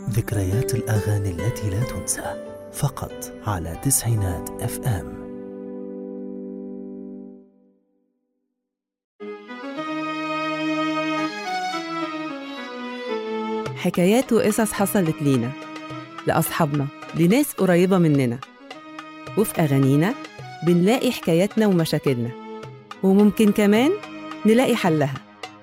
ذكريات الأغاني التي لا تنسى فقط على تسعينات اف ام حكايات وقصص حصلت لينا لأصحابنا لناس قريبة مننا وفي أغانينا بنلاقي حكاياتنا ومشاكلنا وممكن كمان نلاقي حلها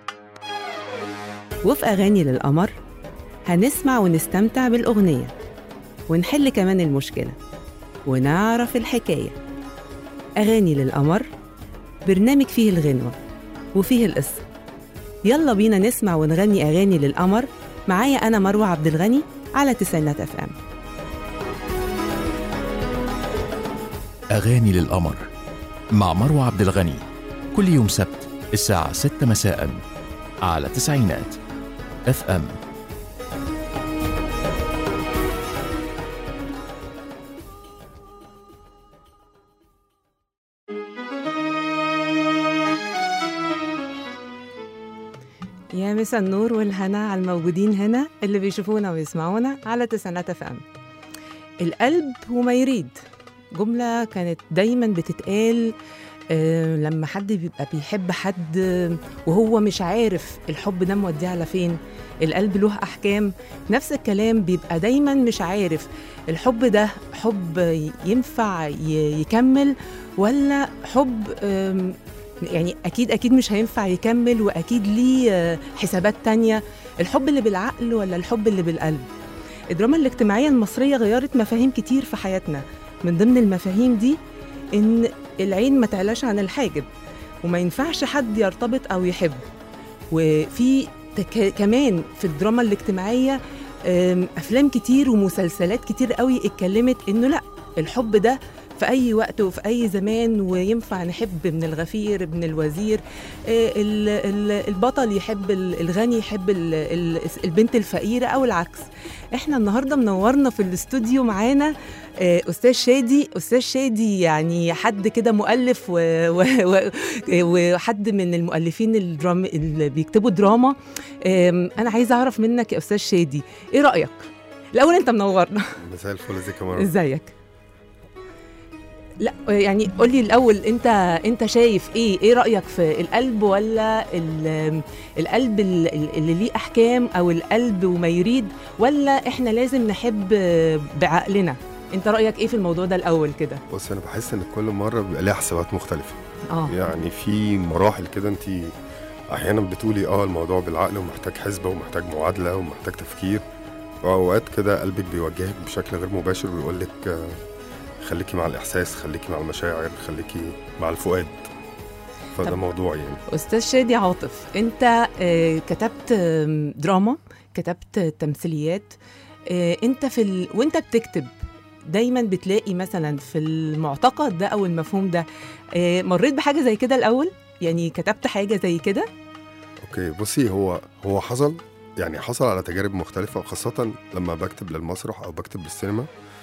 وفي أغاني للقمر هنسمع ونستمتع بالأغنية ونحل كمان المشكلة ونعرف الحكاية أغاني للقمر برنامج فيه الغنوة وفيه القصة يلا بينا نسمع ونغني أغاني للقمر معايا أنا مروة عبد الغني على تسعينات اف ام أغاني للقمر مع مروة عبد الغني كل يوم سبت الساعة 6 مساء على تسعينات اف ام يا مسا النور والهنا على الموجودين هنا اللي بيشوفونا ويسمعونا على تسعينات اف ام القلب وما يريد جملة كانت دايما بتتقال آه، لما حد بيبقى بيحب حد آه، وهو مش عارف الحب ده موديه على فين القلب له احكام نفس الكلام بيبقى دايما مش عارف الحب ده حب ينفع ي- يكمل ولا حب آم، يعني اكيد اكيد مش هينفع يكمل واكيد ليه آه، حسابات تانية الحب اللي بالعقل ولا الحب اللي بالقلب الدراما الاجتماعية المصرية غيرت مفاهيم كتير في حياتنا من ضمن المفاهيم دي إن العين ما تعلاش عن الحاجب وما ينفعش حد يرتبط أو يحب وفي تك... كمان في الدراما الاجتماعية أم، أفلام كتير ومسلسلات كتير قوي اتكلمت إنه لأ الحب ده في أي وقت وفي أي زمان وينفع نحب ابن الغفير ابن الوزير آه، ال- ال- البطل يحب ال- الغني يحب ال- ال- البنت الفقيرة أو العكس احنا النهارده منورنا في الاستوديو معانا آه، استاذ شادي استاذ شادي يعني حد كده مؤلف و... و... و... وحد من المؤلفين الدرام اللي بيكتبوا دراما آم، انا عايزه اعرف منك يا استاذ شادي ايه رايك الاول انت منورنا مساء الفل ازيك يا مروه ازيك لا يعني قول لي الاول انت انت شايف ايه ايه رايك في القلب ولا ال- القلب ال- ال- اللي ليه احكام او القلب وما يريد ولا احنا لازم نحب بعقلنا انت رايك ايه في الموضوع ده الاول كده بص انا بحس ان كل مره بيبقى ليها حسابات مختلفه اه يعني في مراحل كده انت احيانا بتقولي اه الموضوع بالعقل ومحتاج حسبه ومحتاج معادله ومحتاج تفكير واوقات كده قلبك بيوجهك بشكل غير مباشر ويقول لك آه، خليكي مع الاحساس خليكي مع المشاعر خليكي مع الفؤاد فده طب- موضوع يعني استاذ شادي عاطف انت آه، كتبت آم، دراما كتبت تمثيليات آه، انت في ال... وانت بتكتب دايما بتلاقي مثلا في المعتقد ده او المفهوم ده آه، مريت بحاجه زي كده الاول يعني كتبت حاجه زي كده اوكي بصي هو هو حصل يعني حصل على تجارب مختلفة وخاصة لما بكتب للمسرح أو بكتب للسينما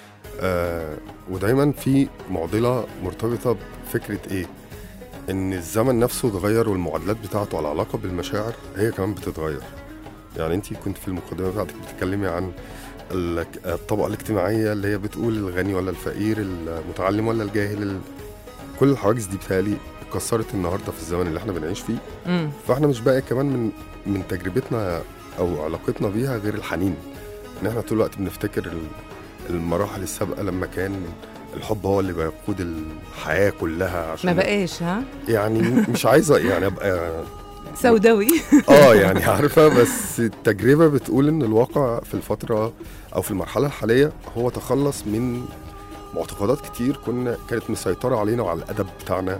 آه ودايما في معضلة مرتبطة بفكرة إيه؟ إن الزمن نفسه اتغير والمعادلات بتاعته على علاقة بالمشاعر هي كمان بتتغير يعني أنت كنت في المقدمة بتاعتك بتتكلمي عن ال- الطبقة الاجتماعية اللي هي بتقول الغني ولا الفقير المتعلم ولا الجاهل ال- كل الحواجز دي بتهيألي اتكسرت النهارده في الزمن اللي احنا بنعيش فيه امم فاحنا مش باقي كمان من من تجربتنا او علاقتنا بيها غير الحنين ان احنا طول الوقت بنفتكر ال- المراحل السابقه لما كان الحب هو اللي بيقود الحياه كلها عشان ما بقاش ها يعني مش عايزه يعني ابقى سوداوي اه يعني عارفه بس التجربه بتقول ان الواقع في الفتره او في المرحله الحاليه هو تخلص من معتقدات كتير كنا كانت مسيطره علينا وعلى الادب بتاعنا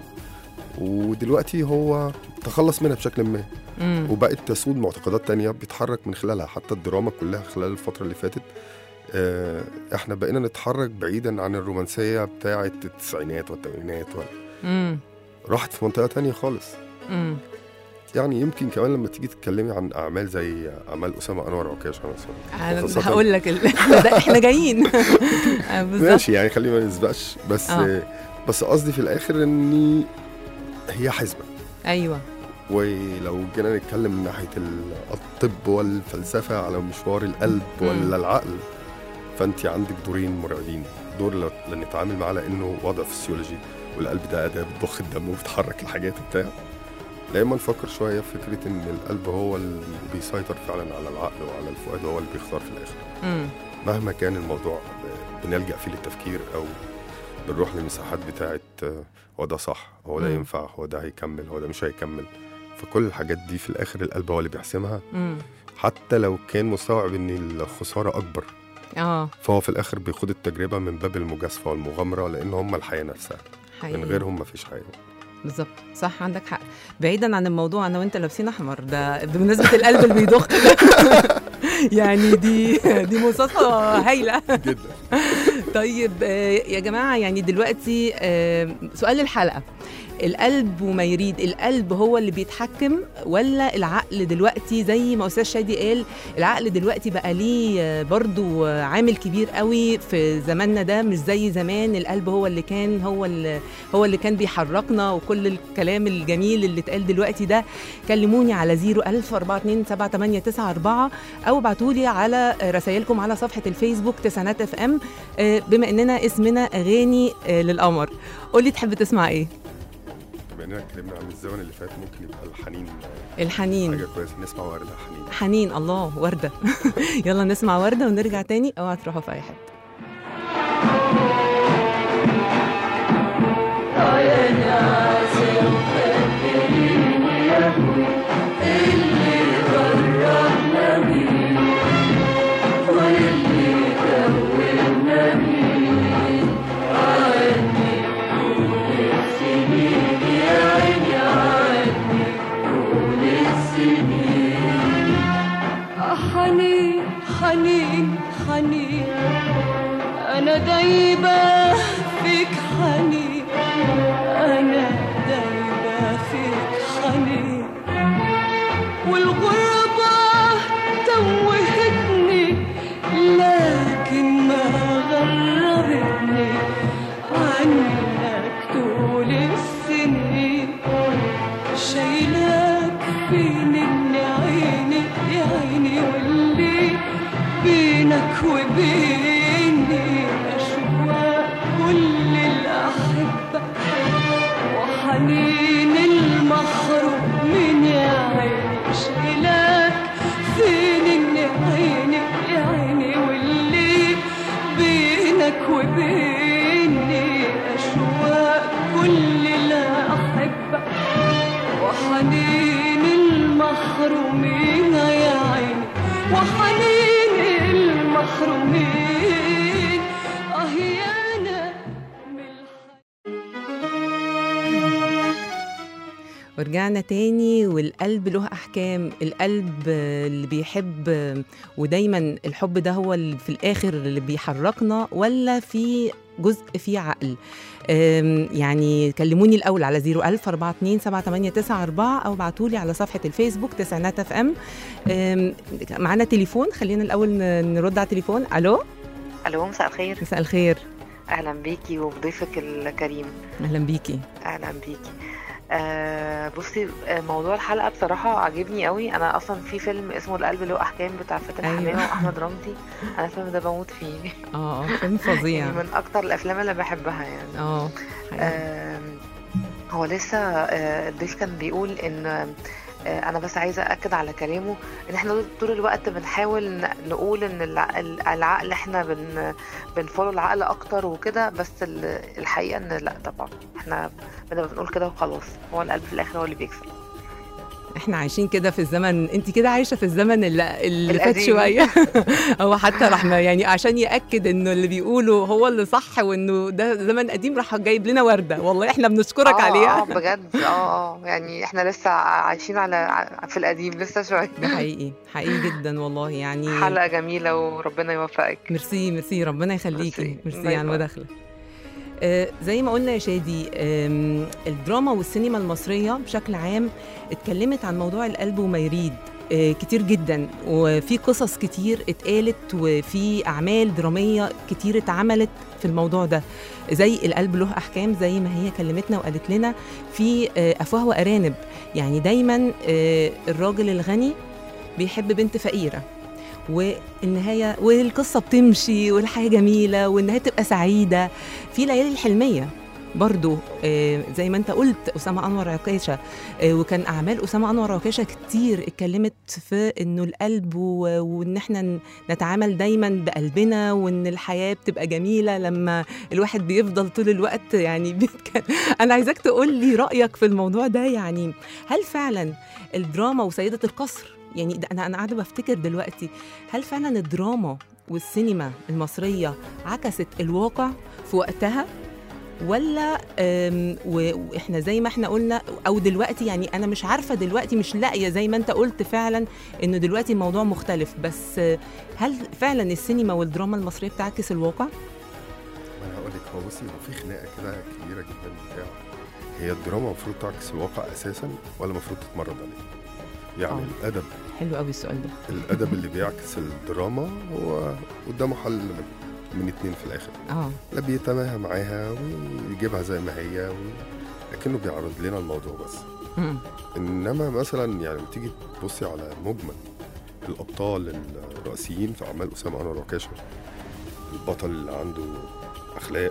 ودلوقتي هو تخلص منها بشكل ما امم وبقت تسود معتقدات تانية بيتحرك من خلالها حتى الدراما كلها خلال الفترة اللي فاتت آه، احنا بقينا نتحرك بعيدا عن الرومانسية بتاعة التسعينات والثمانينات وال- امم راحت في منطقة تانية خالص امم يعني يمكن كمان لما تيجي تتكلمي عن أعمال زي أعمال أسامة أنور عكاشة مثلا انا وخاصة- هقول لك ال... ده احنا جايين آه، بالظبط ماشي يعني خلينا ما نسبقش بس آه. آه. بس قصدي في الآخر إن هي حسبة ايوه ولو جينا نتكلم من ناحيه ال- الطب والفلسفه على مشوار القلب ولا العقل فانت عندك دورين مرعبين دور ل- اللي نتعامل معاه لانه وضع فسيولوجي والقلب ده اداه بتضخ الدم وبتحرك الحاجات وبتاع لا اما نفكر شويه في فكره ان القلب هو اللي بيسيطر فعلا على العقل وعلى الفؤاد هو اللي بيختار في الاخر مم. مهما كان الموضوع ب- بنلجأ فيه للتفكير أو بنروح للمساحات بتاعت آه، هو ده صح هو ده مم. ينفع هو ده هيكمل هو ده مش هيكمل فكل الحاجات دي في الآخر القلب هو اللي بيحسمها مم. حتى لو كان مستوعب إن الخسارة أكبر اه فهو في الآخر بيخوض التجربة من باب المجازفة والمغامرة لأن هم الحياة نفسها حقيقي. من غيرهم مفيش حياة بالظبط صح عندك حق بعيدا عن الموضوع انا وانت لابسين احمر ده بمناسبه القلب اللي بيضخ يعني دي دي مصادفه هايله جدا طيب آه، يا جماعه يعني دلوقتي آه، سؤال الحلقه القلب وما يريد القلب هو اللي بيتحكم ولا العقل دلوقتي زي ما استاذ شادي قال العقل دلوقتي بقى ليه آه، برضو آه، عامل كبير قوي في زماننا ده مش زي زمان القلب هو اللي كان هو اللي هو اللي كان بيحركنا وكل الكلام الجميل اللي اتقال دلوقتي ده كلموني على 01000 427 او ابعتوا لي على رسائلكم على صفحه الفيسبوك تسعينات اف ام بما اننا اسمنا اغاني آه، للقمر قولي تحب تسمع ايه بما إننا اتكلمنا عن الزمن اللي فات ممكن يبقى الحنين الحنين حاجة كويسة نسمع وردة حنين حنين الله ورده يلا نسمع ورده ونرجع تاني اوعى تروحوا في اي حته حنين حنين حنين أنا دايبة فيك حنين أنا دايبة فيك حنين والغربة توهتني لكن ما غربتني عنك طول السنين شايلاك بين اللي عيني يا عيني واللي بينك وبيني أشواق كل الأحبة وحنين المحرومين يا عيني شايلاك فين اللي عيني يا عيني واللي بينك وبيني أشواق كل الأحبة وحنين المحرومين يا عيني وحنين المحرومين اه يا انا من الحنين ورجعنا تاني والقلب له احكام القلب آه، اللي بيحب آه، ودايما الحب ده هو اللي في الاخر اللي بيحركنا ولا في جزء فيه عقل آم، يعني كلموني الاول على 01000 42 7894 او ابعتوا لي على صفحه الفيسبوك تسعينات اف ام آم، معانا تليفون خلينا الاول ن- نرد على التليفون الو الو مساء الخير مساء الخير اهلا بيكي وبضيفك الكريم اهلا بيكي اهلا بيكي آه بصي آه، موضوع الحلقه بصراحه عجبني قوي انا اصلا في فيلم اسمه القلب له احكام بتاع فاتن أيوة. حمامه واحمد رمزي انا الفيلم ده بموت فيه اه فيلم فظيع يعني من اكتر الافلام اللي بحبها يعني اه حقيقي. آم، هو لسه آه، الضيف كان بيقول ان آه، انا بس عايزه اكد على كلامه ان احنا طول الوقت بنحاول ن- نقول ان الع- العقل احنا بن بنفولو العقل اكتر وكده بس ال- الحقيقه ان لا طبعا احنا بنبقى بنقول كده وخلاص هو القلب في الاخر هو اللي بيكسب احنا عايشين كده في الزمن انت كده عايشه في الزمن اللي, اللي فات القديم. شويه هو حتى راح ما- يعني عشان ياكد انه اللي بيقوله هو اللي صح وانه ده زمن قديم راح جايب لنا ورده والله احنا بنشكرك اه عليها اه بجد اه اه يعني احنا لسه عايشين على ع- في القديم لسه شويه ده حقيقي حقيقي جدا والله يعني حلقه جميله وربنا يوفقك ميرسي ميرسي ربنا يخليكي ميرسي. ميرسي باي على باي. المداخله آه، زي ما قلنا يا شادي آم، الدراما والسينما المصرية بشكل عام اتكلمت عن موضوع القلب وما يريد آه، كتير جدا وفي قصص كتير اتقالت وفي اعمال دراميه كتير اتعملت في الموضوع ده زي القلب له احكام زي ما هي كلمتنا وقالت لنا في آه، افواه وارانب يعني دايما آه، الراجل الغني بيحب بنت فقيره والنهايه والقصه بتمشي والحياه جميله والنهايه تبقى سعيده في ليالي الحلميه برضو آه، زي ما انت قلت اسامه انور عكاشه آه، وكان اعمال اسامه انور عكاشه كتير اتكلمت في انه القلب و- وان احنا ن- نتعامل دايما بقلبنا وان الحياه بتبقى جميله لما الواحد بيفضل طول الوقت يعني بيتكلم انا عايزاك تقول لي رايك في الموضوع ده يعني هل فعلا الدراما وسيده القصر يعني ده انا انا قاعده بفتكر دلوقتي هل فعلا الدراما والسينما المصريه عكست الواقع في وقتها ولا أم، و- واحنا زي ما احنا قلنا او دلوقتي يعني انا مش عارفه دلوقتي مش لاقيه زي ما انت قلت فعلا انه دلوقتي الموضوع مختلف بس آه، هل فعلا السينما والدراما المصريه بتعكس الواقع؟ ما انا هقول لك هو بصي هو في خناقه كده كبيره جدا بتاع هي الدراما المفروض تعكس الواقع اساسا ولا المفروض تتمرد عليه؟ يعني آه. الادب حلو قوي السؤال ده الادب اللي بيعكس الدراما هو قدامه حل من اتنين في الاخر اه لا بيتماهى معاها ويجيبها زي ما هي و... لكنه بيعرض لنا الموضوع بس مم. انما مثلا يعني لما تيجي تبصي على مجمل الابطال الرئيسيين في اعمال اسامه انور وكاشه البطل اللي عنده اخلاق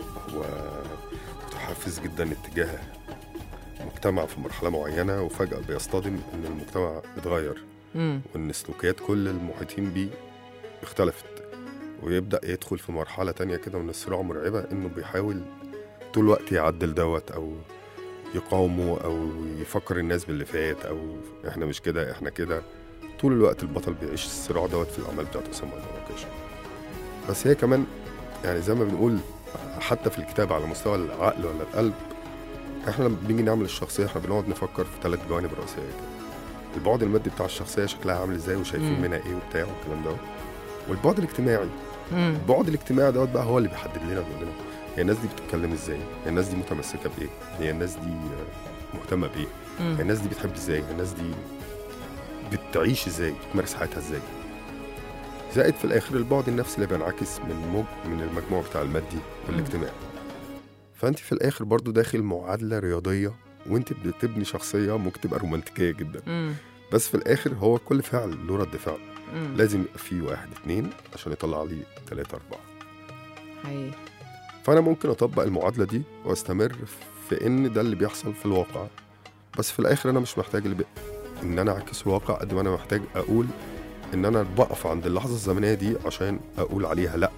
ومتحفز جدا اتجاه مجتمع في مرحله معينه وفجاه بيصطدم ان المجتمع اتغير مم. وان سلوكيات كل المحيطين بيه اختلفت ويبدا يدخل في مرحله تانية كده من الصراع مرعبه انه بيحاول طول الوقت يعدل دوت او يقاومه او يفكر الناس باللي فات او احنا مش كده احنا كده طول الوقت البطل بيعيش الصراع دوت في الاعمال بتاعت اسامه انور وكاشه بس هي كمان يعني زي ما بنقول حتى في الكتابه على مستوى العقل ولا القلب احنا لما بنيجي نعمل الشخصيه احنا بنقعد نفكر في ثلاث جوانب رئيسيه كده البعد المادي بتاع الشخصيه شكلها عامل ازاي وشايفين مم. منها ايه وبتاع والكلام ده والبعد الاجتماعي مم. البعد الاجتماعي دوت بقى هو اللي بيحدد لنا بيقول لنا هي الناس دي بتتكلم ازاي هي الناس دي متمسكه بايه هي الناس دي آه، مهتمه بايه هي مم. الناس دي بتحب ازاي هي الناس دي بتعيش ازاي بتمارس حياتها ازاي زائد في الاخر البعد النفسي اللي بينعكس من موج من المجموع بتاع المادي والاجتماعي فانت في الاخر برضو داخل معادله رياضيه وانت بتبني شخصيه ممكن تبقى رومانتيكيه جدا مم. بس في الاخر هو كل فعل له رد فعل مم. لازم يبقى فيه واحد اتنين عشان يطلع لي تلاتة أربعة حقيقي. فأنا ممكن أطبق المعادلة دي وأستمر في إن ده اللي بيحصل في الواقع بس في الآخر أنا مش محتاج اللي بي... إن أنا أعكس الواقع قد ما أنا محتاج أقول إن أنا بقف عند اللحظة الزمنية دي عشان أقول عليها لأ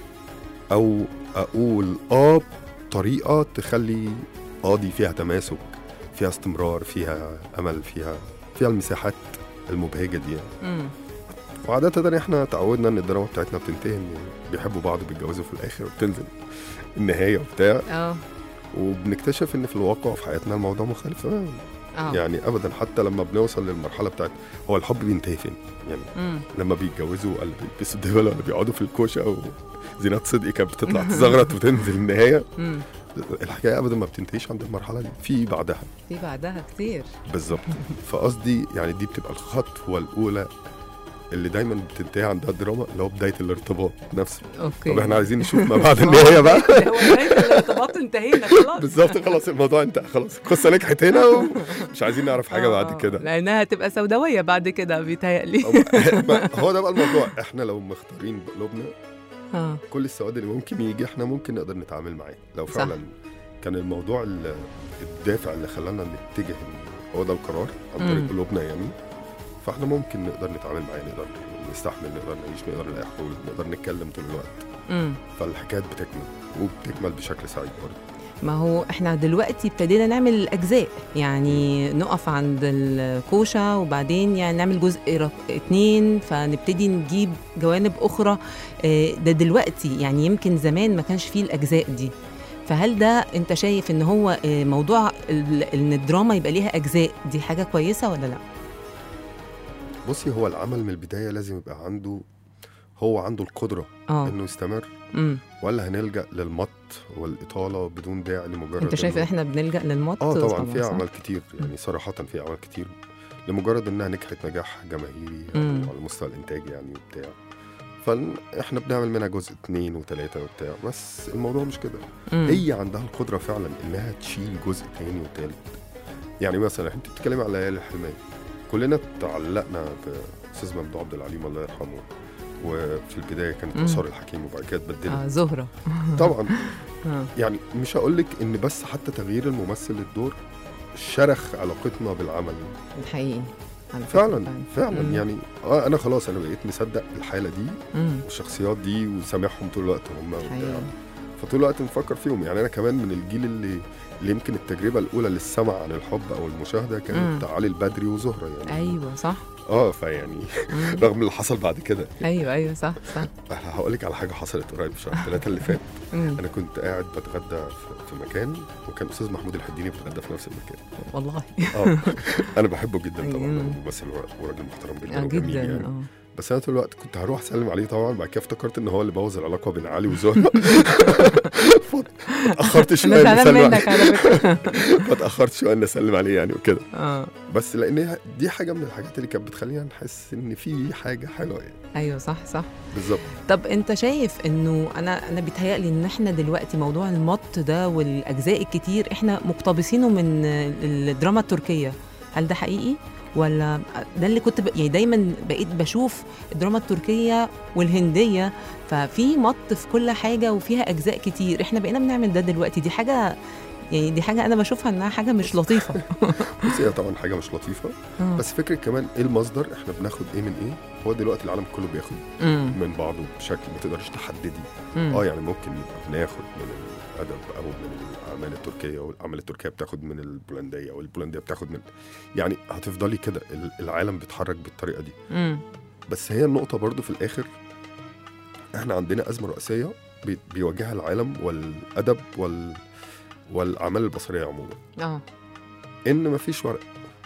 أو أقول آه بطريقة تخلي آه دي فيها تماسك فيها استمرار فيها أمل فيها فيها المساحات المبهجة دي يعني. مم. وعادة احنا تعودنا ان الدراما بتاعتنا بتنتهي ان بيحبوا بعض بيتجوزوا في الاخر وبتنزل النهاية وبتاع اه وبنكتشف ان في الواقع في حياتنا الموضوع مختلف تماما اه يعني ابدا حتى لما بنوصل للمرحلة بتاعت هو الحب بينتهي فين يعني مم. لما بيتجوزوا ولا بيلبسوا الدبل ولا بيقعدوا في الكوشة وزينات صدقي كانت بتطلع تزغرط وتنزل النهاية مم. الحكاية ابدا ما بتنتهيش عند المرحلة دي في بعدها في بعدها كتير بالظبط فقصدي يعني دي بتبقى الخطوة الأولى اللي دايما بتنتهي عندها الدراما اللي هو بداية الارتباط نفسه اوكي طب احنا عايزين نشوف ما بعد النهاية بقى هو بداية الارتباط انتهينا خلاص بالظبط خلاص الموضوع انتهى خلاص القصة نجحت هنا ومش عايزين نعرف حاجة آه، بعد كده لانها هتبقى سوداويه بعد كده بيتهيألي ما- هو ده بقى الموضوع احنا لو مختارين بقلوبنا اه كل السواد اللي ممكن يجي احنا ممكن نقدر نتعامل معاه لو صح. فعلا كان الموضوع ال- الدافع اللي خلانا نتجه إن هو ده القرار عن طريق مم. قلوبنا يعني فاحنا ممكن نقدر نتعامل معاه نقدر نستحمل نقدر نعيش نقدر نلاقي حلول نقدر نتكلم طول الوقت امم فالحكايات بتكمل وبتكمل بشكل سعيد برضه ما هو احنا دلوقتي ابتدينا نعمل اجزاء يعني نقف عند الكوشه وبعدين يعني نعمل جزء رق- اتنين فنبتدي نجيب جوانب اخرى آه، ده دلوقتي يعني يمكن زمان ما كانش فيه الاجزاء دي فهل ده انت شايف ان هو آه، موضوع ال- ان الدراما يبقى ليها اجزاء دي حاجه كويسه ولا لا بصي هو العمل من البدايه لازم يبقى عنده هو عنده القدره اه انه يستمر امم ولا هنلجا للمط والاطاله بدون داعي لمجرد انت شايف إنه- ان احنا بنلجا للمط اه طبعا في صح؟ اعمال كتير يعني صراحه في اعمال كتير لمجرد انها نجحت نجاح جماهيري مم. او على مستوى الانتاج يعني وبتاع فاحنا بنعمل منها جزء اتنين وتلاته وبتاع بس الموضوع مش كده مم. هي عندها القدره فعلا انها تشيل جزء تاني وتالت يعني مثلا انت بتتكلمي على ليالي الحلميه كلنا تعلقنا باستاذ ممدوح عبد العليم الله يرحمه وفي البدايه كانت مم. مسار الحكيم وبعد كده اتبدلت آه زهرة طبعا آه. يعني مش هقول لك ان بس حتى تغيير الممثل للدور شرخ علاقتنا بالعمل الحقيقي على فكرة فعلا فعلا مم. يعني اه انا خلاص انا بقيت مصدق الحاله دي مم. والشخصيات دي وسامعهم طول الوقت هم وبتاع حقيقي. فطول الوقت نفكر فيهم يعني انا كمان من الجيل اللي اللي يمكن التجربه الاولى للسمع عن الحب او المشاهده كانت علي البدري وزهره يعني ايوه صح اه فيعني مم. رغم اللي حصل بعد كده ايوه ايوه صح صح هقول لك على حاجه حصلت قريب شهر ثلاثه اللي فات مم. انا كنت قاعد بتغدى في- في مكان وكان استاذ محمود الحديني بيتغدى في نفس المكان والله اه انا بحبه جدا طبعا أيوه. هو ممثل وراجل محترم جدا آه، وجميل جدا يعني اه بس انا طول الوقت كنت هروح اسلم عليه طبعا بعد كده افتكرت ان هو اللي بوظ العلاقه بين علي وزهره فتاخرت شويه انا إني زعلان أسلم منك عليه. على فكره فتاخرت شويه اني اسلم عليه يعني وكده اه بس لان دي حاجه من الحاجات اللي كانت بتخلينا نحس ان في حاجه حلوه يعني ايوه صح صح بالظبط طب انت شايف انه انا انا بيتهيألي ان احنا دلوقتي موضوع المط ده والاجزاء الكتير احنا مقتبسينه من الدراما التركيه هل ده حقيقي ولا ده اللي كنت ب... يعني دايما بقيت بشوف الدراما التركيه والهنديه ففي مط في كل حاجه وفيها اجزاء كتير احنا بقينا بنعمل ده دلوقتي دي حاجه يعني دي حاجه انا بشوفها انها حاجه مش لطيفه بس هي طبعا حاجه مش لطيفه آه. بس فكره كمان ايه المصدر احنا بناخد ايه من ايه هو دلوقتي العالم كله بياخد مم. من بعضه بشكل ما تقدرش تحددي مم. اه يعني ممكن نبقى بناخد من الادب او من الاعمال التركيه والاعمال التركيه بتاخد من البولنديه والبولنديه بتاخد من يعني هتفضلي كده ال- العالم بيتحرك بالطريقه دي مم. بس هي النقطه برضو في الاخر احنا عندنا ازمه رئيسيه بي- بيواجهها العالم والادب وال والاعمال البصريه عموما اه ان مفيش ورق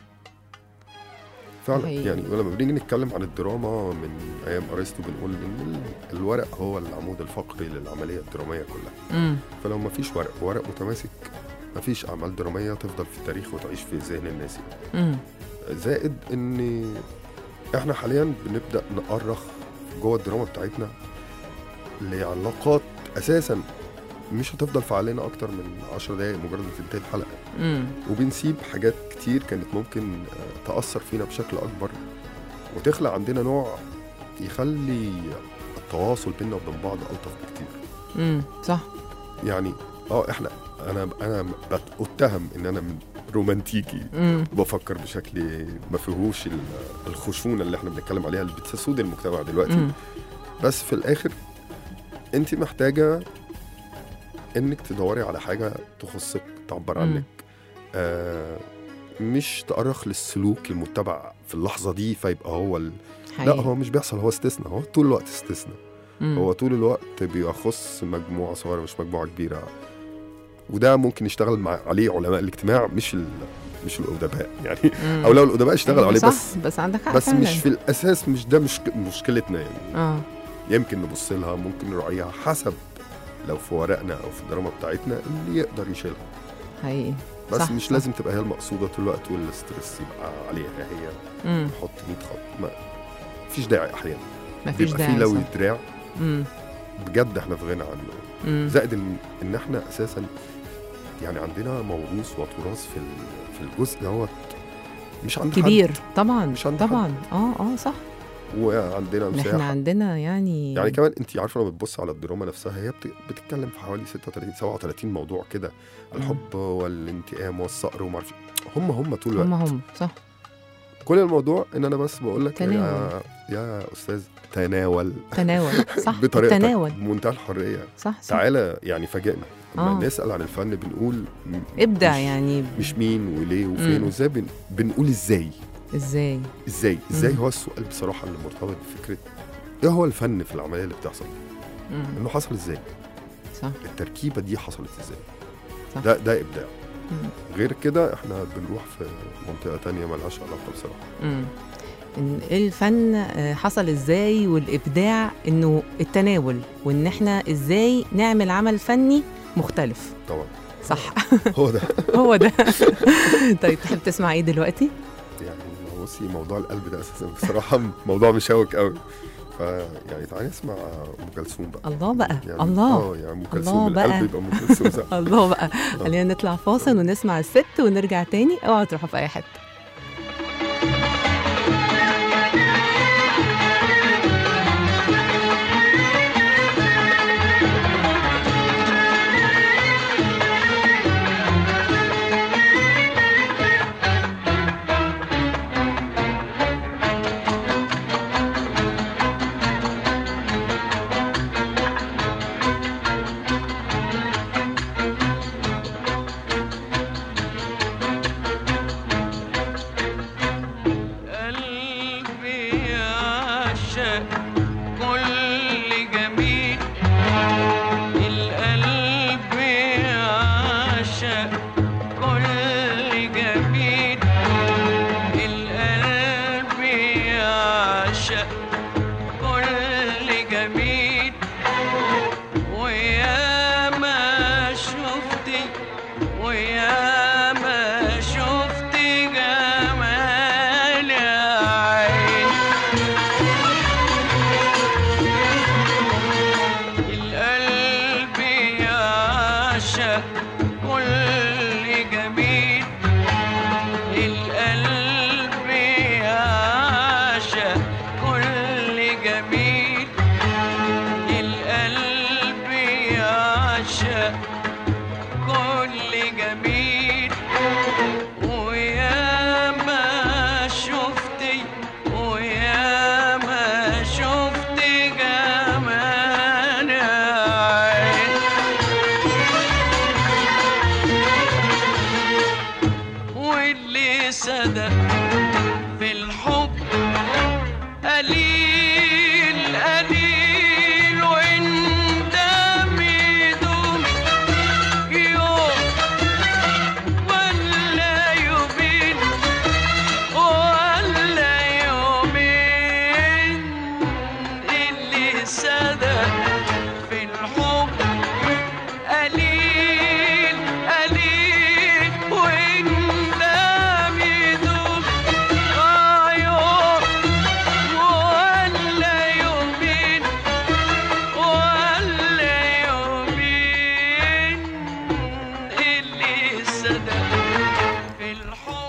فعلا حقيقي. يعني لما بنيجي نتكلم عن الدراما من ايام ارسطو بنقول ان ال- الورق هو العمود الفقري للعمليه الدراميه كلها مم. فلو مفيش ورق ورق متماسك مفيش اعمال دراميه تفضل في التاريخ وتعيش في ذهن الناس يعني. مم. زائد ان احنا حاليا بنبدا نأرخ جوه الدراما بتاعتنا لعلاقات اساسا مش هتفضل في علينا اكتر من 10 دقايق مجرد ما تنتهي الحلقه مم. وبنسيب حاجات كتير كانت ممكن آه، تأثر فينا بشكل أكبر وتخلق عندنا نوع يخلي التواصل بيننا وبين بعض ألطف بكتير مم. صح يعني اه احنا انا انا بتهم ان انا من رومانتيكي مم. بفكر بشكل ما فيهوش ال- الخشونه اللي احنا بنتكلم عليها اللي بتسود المجتمع دلوقتي مم. بس في الاخر انت محتاجه انك تدوري على حاجه تخصك تعبر مم. عنك آه مش تأرخ للسلوك المتبع في اللحظه دي فيبقى هو ال... لا حقيقي. هو مش بيحصل هو استثناء هو طول الوقت استثناء مم. هو طول الوقت بيخص مجموعه صغيره مش مجموعه كبيره وده ممكن يشتغل مع عليه علماء الاجتماع مش ال... مش الادباء يعني مم. او لو الادباء اشتغلوا أيوة عليه صح. بس بس عندك حق بس فعلا. مش في الاساس مش ده مش مشكلتنا يعني اه يمكن نبص لها ممكن نراعيها حسب لو في ورقنا او في الدراما بتاعتنا اللي يقدر يشيلها حقيقي بس صح، مش صح. لازم تبقى هي المقصوده طول الوقت والستريس يبقى عليها هي مم. نحط 100 خط ما فيش داعي احيانا مفيش بيبقى داعي في لو صح. دراع مم. بجد احنا في غنى عنه مم. زائد ان ان احنا اساسا يعني عندنا موروث وتراث في ال- في الجزء دوت مش عند حد. كبير طبعا مش عند حد. طبعا اه اه صح وعندنا احنا مساحه عندنا يعني يعني كمان انت عارفه لما بتبص على الدراما نفسها هي بت- بتتكلم في حوالي 36 37 موضوع كده الحب والانتقام والصقر وما اعرفش هم هم طول الوقت هم هم صح كل الموضوع ان انا بس بقول لك يا, تناول. يا استاذ تناول تناول صح بطريقتك تناول بمنتهى الحريه صح صح تعالى يعني فاجئنا لما آه. نسال عن الفن بنقول م- ابدع مش يعني مش مين وليه وفين مم. وازاي بن... بنقول ازاي ازاي ازاي ازاي مم. هو السؤال بصراحه اللي مرتبط بفكره ايه هو الفن في العمليه اللي بتحصل مم. انه حصل ازاي صح التركيبه دي حصلت ازاي صح. ده ده ابداع مم. غير كده احنا بنروح في منطقه تانية ملهاش علاقه بصراحه مم. إن الفن آه، حصل ازاي والابداع انه التناول وان احنا ازاي نعمل عمل فني مختلف طبعا صح هو ده هو ده طيب تحب تسمع ايه دلوقتي يعني لو بصي موضوع القلب ده اساسا بصراحه موضوع مشوق قوي ف يعني تعالي نسمع ام كلثوم بقى الله بقى يعني الله اه يعني ام كلثوم الله بقى. القلب يبقى ام كلثوم صح. الله بقى خلينا نطلع فاصل ونسمع الست ونرجع تاني اوعوا تروحوا في اي حته قلبي يعشق كل جميل القلب يعشق كل جميل القلب يعشق كل جميل ويا ما شفتي ويا ما شفت جمال عين القلب يعشق كل جميل القلب يعشق كل جميل القلب يعشق كل جميل ويا ما شفتي ويا ما شفت جمال عين واللي صدق في الحب قليل قليل وانت ميدوم يوم ولا يومين ولا يومين اللي صدق في الحب قليل قليل وانت بيدوم اه يوم ولا يومين ولا يومين اللي صدق في الحب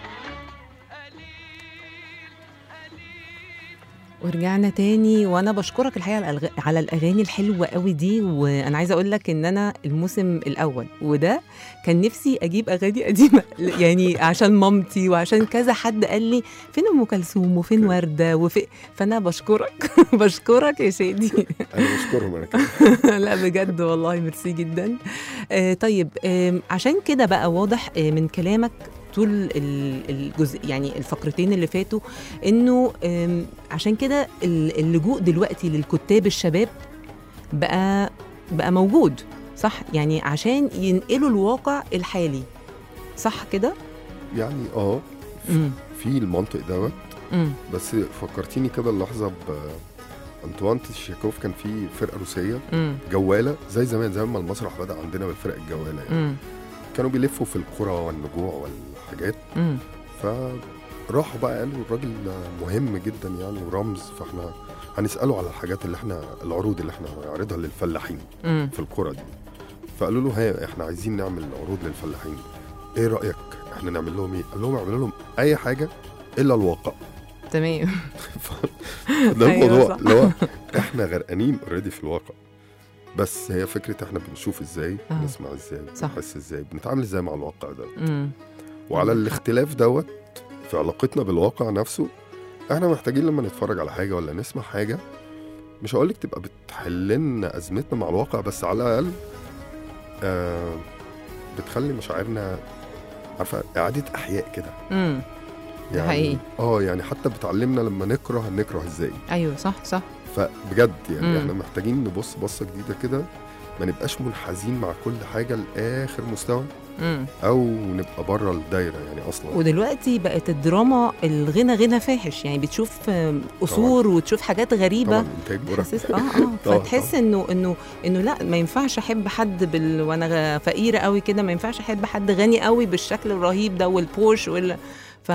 ورجعنا تاني وانا بشكرك الحقيقه على الألغ- على الاغاني الحلوه قوي دي وانا عايزه اقول لك ان انا الموسم الاول وده كان نفسي اجيب اغاني قديمه يعني عشان مامتي وعشان كذا حد قال لي فين ام كلثوم وفين ورده وفي فانا بشكرك بشكرك يا شادي انا بشكرهم انا كمان لا بجد والله ميرسي جدا آه طيب آه عشان كده بقى واضح آه من كلامك طول ال- الجزء يعني الفقرتين اللي فاتوا انه آم، عشان كده ال- اللجوء دلوقتي للكتاب الشباب بقى بقى موجود صح يعني عشان ينقلوا الواقع الحالي صح كده يعني اه امم في المنطق دوت امم بس فكرتيني كده اللحظه ب انطوان تشيكوف كان في فرقه روسيه امم جواله زي زمان زي ما المسرح بدا عندنا بالفرق الجواله يعني امم كانوا بيلفوا في القرى والنجوع والحاجات امم فراحوا بقى قالوا الراجل مهم جدا يعني ورمز فاحنا هنساله على الحاجات اللي احنا العروض اللي احنا هنعرضها للفلاحين امم في القرى دي فقالوا له ها احنا عايزين نعمل عروض للفلاحين ايه رايك احنا نعمل لهم ايه قال لهم اعملوا لهم اي حاجه الا الواقع تمام ده أيوة الموضوع صح. اللي هو احنا غرقانين اوريدي في الواقع بس هي فكره احنا بنشوف ازاي آه. بنسمع ازاي صح. بنحس ازاي بنتعامل ازاي مع الواقع ده امم وعلى الاختلاف دوت في علاقتنا بالواقع نفسه احنا محتاجين لما نتفرج على حاجه ولا نسمع حاجه مش هقول لك تبقى بتحل لنا ازمتنا مع الواقع بس على الاقل آه بتخلي مشاعرنا عارفه اعاده احياء كده امم ده حقيقي. اه يعني حتى بتعلمنا لما نكره نكره ازاي ايوه صح صح فبجد يعني مم. احنا محتاجين نبص بصه جديده كده ما نبقاش منحازين مع كل حاجه لاخر مستوى امم او نبقى بره الدايره يعني اصلا ودلوقتي بقت الدراما الغنى غنى فاحش يعني بتشوف آم، قصور وتشوف حاجات غريبه طبعا انتاج مرعب حاسس اه اه طبعاً، فتحس انه انه انه لا ما ينفعش احب حد بال وانا غ- فقيره قوي كده ما ينفعش احب حد غني قوي بالشكل الرهيب ده والبورش وال ف طبعاً.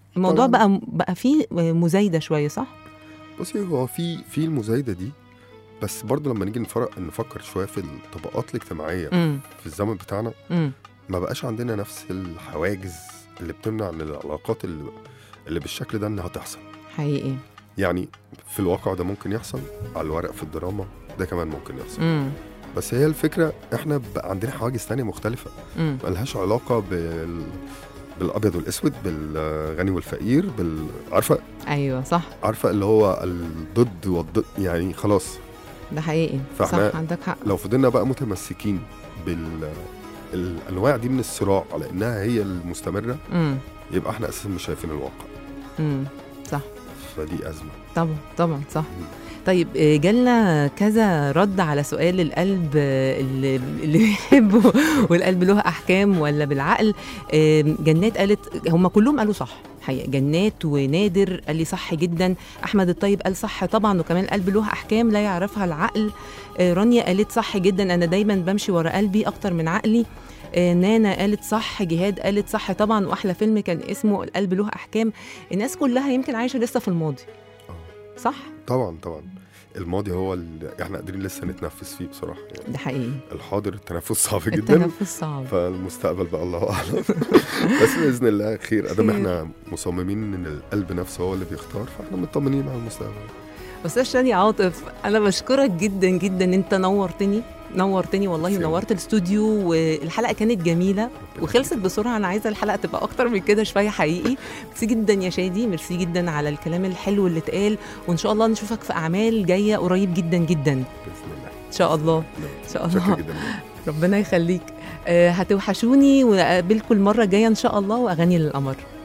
الموضوع طبعاً. بقى بقى فيه مزايده شويه صح بصي هو في في المزايده دي بس برضه لما نيجي نفرق نفكر شويه في الطبقات الاجتماعيه امم في الزمن بتاعنا امم ما بقاش عندنا نفس الحواجز اللي بتمنع ان العلاقات اللي, اللي بالشكل ده انها تحصل حقيقي يعني في الواقع ده ممكن يحصل على الورق في الدراما ده كمان ممكن يحصل امم بس هي الفكره احنا بقى عندنا حواجز تانية مختلفه امم ملهاش علاقه بال بالابيض والاسود بالغني والفقير بال عارفه ايوه صح عارفه اللي هو الضد والضد يعني خلاص ده حقيقي فإحنا صح عندك حق لو فضلنا بقى متمسكين بال الانواع دي من الصراع على انها هي المستمره امم يبقى احنا اساسا مش شايفين الواقع امم صح فدي ازمه طبعا طبعا صح طيب آه، جالنا كذا رد على سؤال القلب آه، اللي, اللي بيحبه والقلب له احكام ولا بالعقل آه، جنات قالت هم كلهم قالوا صح حقيقة جنات ونادر قال لي صح جدا احمد الطيب قال صح طبعا وكمان القلب له احكام لا يعرفها العقل آه، رانيا قالت صح جدا انا دايما بمشي ورا قلبي اكتر من عقلي آه، نانا قالت صح جهاد قالت صح طبعا واحلى فيلم كان اسمه القلب له احكام الناس كلها يمكن عايشه لسه في الماضي صح طبعا طبعا الماضي هو اللي احنا قادرين لسه نتنفس فيه بصراحه يعني ده حقيقي الحاضر التنفس صعب جدا التنفس صعب فالمستقبل بقى الله اعلم بس باذن الله خير ادام خير. احنا مصممين ان القلب نفسه هو اللي بيختار فاحنا مطمنين على المستقبل استاذ شادي عاطف انا بشكرك جدا جدا انت نورتني نورتني والله ميرسي. ونورت الاستوديو والحلقه كانت جميله وخلصت بسرعه انا عايزه الحلقه تبقى اكتر من كده شويه حقيقي ميرسي جدا يا شادي ميرسي جدا على الكلام الحلو اللي اتقال وان شاء الله نشوفك في اعمال جايه قريب جدا جدا باذن الله ان شاء الله ان شاء شكرا الله جدا ربنا يخليك آه، هتوحشوني واقابلكم المره الجايه ان شاء الله واغاني للقمر